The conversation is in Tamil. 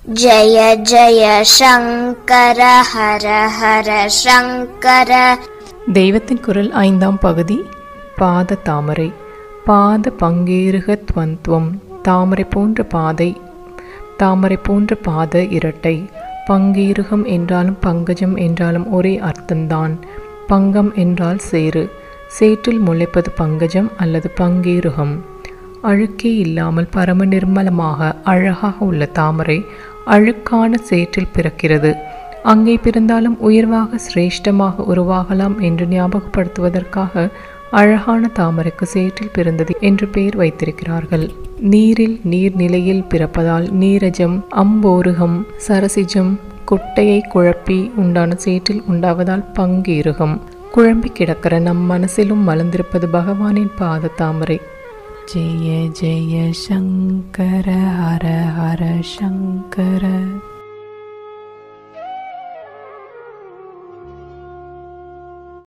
जय जय शङ्कर हर हर शङ्कर தெய்வத்தின் குரல் ஐந்தாம் பகுதி பாத தாமரை பாத பங்கேருக துவந்துவம் தாமரை போன்ற பாதை தாமரை போன்ற பாத இரட்டை பங்கீருகம் என்றாலும் பங்கஜம் என்றாலும் ஒரே அர்த்தம்தான் பங்கம் என்றால் சேறு சேற்றில் முளைப்பது பங்கஜம் அல்லது பங்கீருகம் அழுக்கே இல்லாமல் பரம நிர்மலமாக அழகாக உள்ள தாமரை அழுக்கான சேற்றில் பிறக்கிறது அங்கே பிறந்தாலும் உயர்வாக சிரேஷ்டமாக உருவாகலாம் என்று ஞாபகப்படுத்துவதற்காக அழகான தாமரைக்கு சேற்றில் பிறந்தது என்று பெயர் வைத்திருக்கிறார்கள் நீரில் நீர்நிலையில் பிறப்பதால் நீரஜம் அம்போருகம் சரசிஜம் குட்டையை குழப்பி உண்டான சேற்றில் உண்டாவதால் பங்கீருகம் குழம்பி கிடக்கிற நம் மனசிலும் மலர்ந்திருப்பது பகவானின் பாத தாமரை ஜெய ஜெய சங்கர ஹர ஹர சங்கர